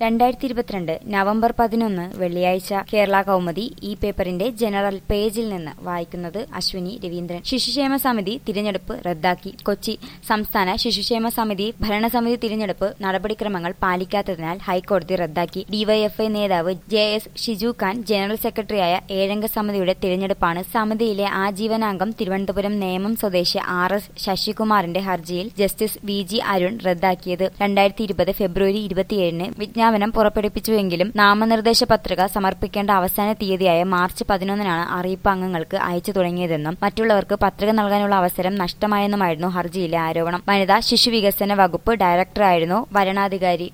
രണ്ടായിരത്തി ഇരുപത്തിരണ്ട് നവംബർ പതിനൊന്ന് വെള്ളിയാഴ്ച കേരള കൗമുദി ഈ പേപ്പറിന്റെ ജനറൽ പേജിൽ നിന്ന് വായിക്കുന്നത് അശ്വിനി രവീന്ദ്രൻ ശിശുക്ഷേമ സമിതി തിരഞ്ഞെടുപ്പ് റദ്ദാക്കി കൊച്ചി സംസ്ഥാന ശിശുക്ഷേമ സമിതി ഭരണസമിതി തിരഞ്ഞെടുപ്പ് നടപടിക്രമങ്ങൾ പാലിക്കാത്തതിനാൽ ഹൈക്കോടതി റദ്ദാക്കി ഡിവൈഎഫ്ഐ നേതാവ് J S Shiju Khan general സെക്രട്ടറിയായ ഏഴംഗ സമിതിയുടെ തിരഞ്ഞെടുപ്പാണ് സമിതിയിലെ ആജീവനാംഗം തിരുവനന്തപുരം നേമം സ്വദേശി ആർ എസ് ശശികുമാറിന്റെ ഹർജിയിൽ ജസ്റ്റിസ് വി ജി അരുൺ റദ്ദാക്കിയത് രണ്ടായിരത്തി ഇരുപത് ഫെബ്രുവരി ഇരുപത്തിയേഴിന് വിജ്ഞാപനം പുറപ്പെടുവിച്ചുവെങ്കിലും നാമനിർദ്ദേശ പത്രിക സമർപ്പിക്കേണ്ട അവസാന തീയതിയായ മാർച്ച് പതിനൊന്നിനാണ് അറിയിപ്പ് അംഗങ്ങൾക്ക് അയച്ചു തുടങ്ങിയതെന്നും മറ്റുള്ളവർക്ക് പത്രിക നൽകാനുള്ള അവസരം നഷ്ടമായെന്നുമായിരുന്നു ഹർജിയിലെ ആരോപണം വനിതാ ശിശുവികസന വകുപ്പ് ഡയറക്ടറായിരുന്നു വരണാധികാരി